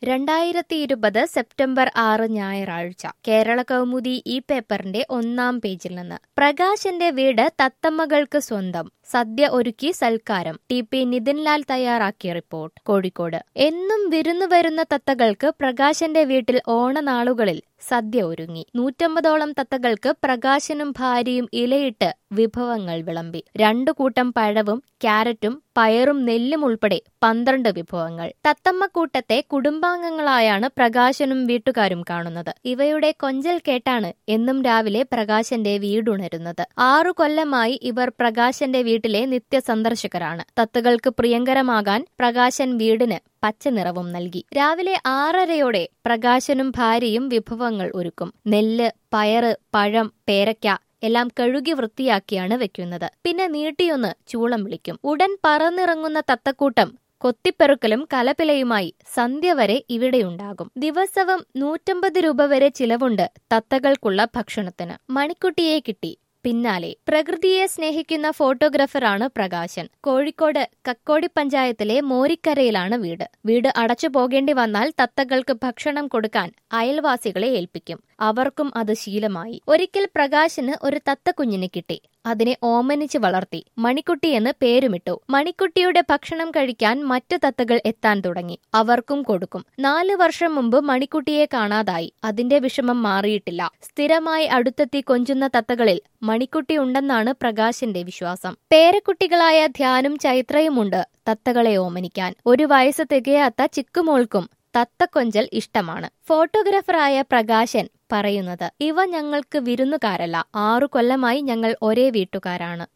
രണ്ടായിരത്തി ഇരുപത് സെപ്റ്റംബർ ആറ് ഞായറാഴ്ച കേരള കൗമുദി ഈ പേപ്പറിന്റെ ഒന്നാം പേജിൽ നിന്ന് പ്രകാശന്റെ വീട് തത്തമ്മകൾക്ക് സ്വന്തം സദ്യ ഒരുക്കി സൽക്കാരം ടി പി നിതിൻലാൽ തയ്യാറാക്കിയ റിപ്പോർട്ട് കോഴിക്കോട് എന്നും വിരുന്നു വരുന്ന തത്തകൾക്ക് പ്രകാശന്റെ വീട്ടിൽ ഓണനാളുകളിൽ സദ്യ ഒരുങ്ങി നൂറ്റമ്പതോളം തത്തകൾക്ക് പ്രകാശനും ഭാര്യയും ഇലയിട്ട് വിഭവങ്ങൾ വിളമ്പി രണ്ടു കൂട്ടം പഴവും ക്യാരറ്റും പയറും നെല്ലും ഉൾപ്പെടെ പന്ത്രണ്ട് വിഭവങ്ങൾ തത്തമ്മക്കൂട്ടത്തെ കുടുംബാംഗങ്ങളായാണ് പ്രകാശനും വീട്ടുകാരും കാണുന്നത് ഇവയുടെ കൊഞ്ചൽ കേട്ടാണ് എന്നും രാവിലെ പ്രകാശന്റെ വീടുണരുന്നത് ആറു കൊല്ലമായി ഇവർ പ്രകാശന്റെ വീട്ടിലെ നിത്യ സന്ദർശകരാണ് തത്തുകൾക്ക് പ്രിയങ്കരമാകാൻ പ്രകാശൻ വീടിന് പച്ച നിറവും നൽകി രാവിലെ ആറരയോടെ പ്രകാശനും ഭാര്യയും വിഭവങ്ങൾ ഒരുക്കും നെല്ല് പയറ് പഴം പേരയ്ക്ക എല്ലാം കഴുകി വൃത്തിയാക്കിയാണ് വെക്കുന്നത് പിന്നെ നീട്ടിയൊന്ന് ചൂളം വിളിക്കും ഉടൻ പറന്നിറങ്ങുന്ന തത്തക്കൂട്ടം കൊത്തിപ്പെറുക്കലും കലപിലയുമായി സന്ധ്യ വരെ ഇവിടെയുണ്ടാകും ദിവസവും നൂറ്റമ്പത് രൂപ വരെ ചിലവുണ്ട് തത്തകൾക്കുള്ള ഭക്ഷണത്തിന് മണിക്കുട്ടിയെ കിട്ടി പിന്നാലെ പ്രകൃതിയെ സ്നേഹിക്കുന്ന ഫോട്ടോഗ്രാഫറാണ് പ്രകാശൻ കോഴിക്കോട് കക്കോടി പഞ്ചായത്തിലെ മോരിക്കരയിലാണ് വീട് വീട് അടച്ചു പോകേണ്ടി വന്നാൽ തത്തകൾക്ക് ഭക്ഷണം കൊടുക്കാൻ അയൽവാസികളെ ഏൽപ്പിക്കും അവർക്കും അത് ശീലമായി ഒരിക്കൽ പ്രകാശന് ഒരു തത്തക്കുഞ്ഞിനെ കിട്ടി അതിനെ ഓമനിച്ച് വളർത്തി മണിക്കുട്ടി എന്ന് പേരുമിട്ടു മണിക്കുട്ടിയുടെ ഭക്ഷണം കഴിക്കാൻ മറ്റു തത്തകൾ എത്താൻ തുടങ്ങി അവർക്കും കൊടുക്കും നാലു വർഷം മുമ്പ് മണിക്കുട്ടിയെ കാണാതായി അതിന്റെ വിഷമം മാറിയിട്ടില്ല സ്ഥിരമായി അടുത്തെത്തി കൊഞ്ചുന്ന തത്തകളിൽ മണിക്കുട്ടി ഉണ്ടെന്നാണ് പ്രകാശിന്റെ വിശ്വാസം പേരക്കുട്ടികളായ ധ്യാനും ചൈത്രയുമുണ്ട് തത്തകളെ ഓമനിക്കാൻ ഒരു വയസ്സ് തികയാത്ത ചിക്കുമോൾക്കും തത്തക്കൊഞ്ചൽ ഇഷ്ടമാണ് ഫോട്ടോഗ്രാഫറായ പ്രകാശൻ പറയുന്നത് ഇവ ഞങ്ങൾക്ക് വിരുന്നുകാരല്ല ആറു കൊല്ലമായി ഞങ്ങൾ ഒരേ വീട്ടുകാരാണ്